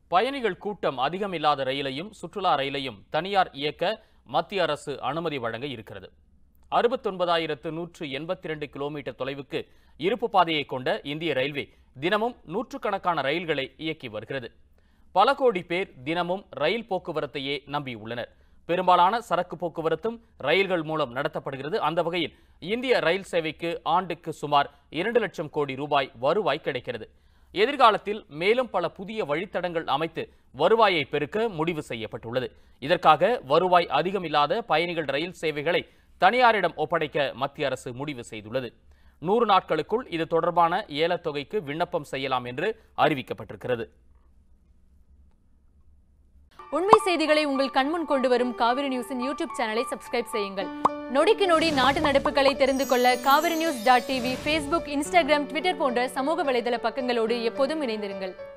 பயணிகள் கூட்டம் அதிகம் இல்லாத ரயிலையும் சுற்றுலா ரயிலையும் தனியார் இயக்க மத்திய அரசு அனுமதி வழங்க இருக்கிறது அறுபத்தொன்பதாயிரத்து நூற்று எண்பத்தி ரெண்டு கிலோமீட்டர் தொலைவுக்கு இருப்பு பாதையை கொண்ட இந்திய ரயில்வே தினமும் நூற்றுக்கணக்கான ரயில்களை இயக்கி வருகிறது பல கோடி பேர் தினமும் ரயில் போக்குவரத்தையே நம்பியுள்ளனர் பெரும்பாலான சரக்கு போக்குவரத்தும் ரயில்கள் மூலம் நடத்தப்படுகிறது அந்த வகையில் இந்திய ரயில் சேவைக்கு ஆண்டுக்கு சுமார் இரண்டு லட்சம் கோடி ரூபாய் வருவாய் கிடைக்கிறது எதிர்காலத்தில் மேலும் பல புதிய வழித்தடங்கள் அமைத்து வருவாயை பெருக்க முடிவு செய்யப்பட்டுள்ளது இதற்காக வருவாய் அதிகமில்லாத பயணிகள் ரயில் சேவைகளை தனியாரிடம் ஒப்படைக்க மத்திய அரசு முடிவு செய்துள்ளது நூறு நாட்களுக்குள் இது தொடர்பான ஏலத்தொகைக்கு விண்ணப்பம் செய்யலாம் என்று அறிவிக்கப்பட்டிருக்கிறது உண்மை செய்திகளை உங்கள் கண்முன் கொண்டு வரும் காவிரி நியூஸின் யூடியூப் சேனலை சப்ஸ்கிரைப் செய்யுங்கள் நொடிக்கு நொடி நாட்டு நடப்புகளை தெரிந்து கொள்ள Kaveri news dot TV Facebook Instagram Twitter போன்ற சமூக வலைதள பக்கங்களோடு எப்போதும் இணைந்திருங்கள்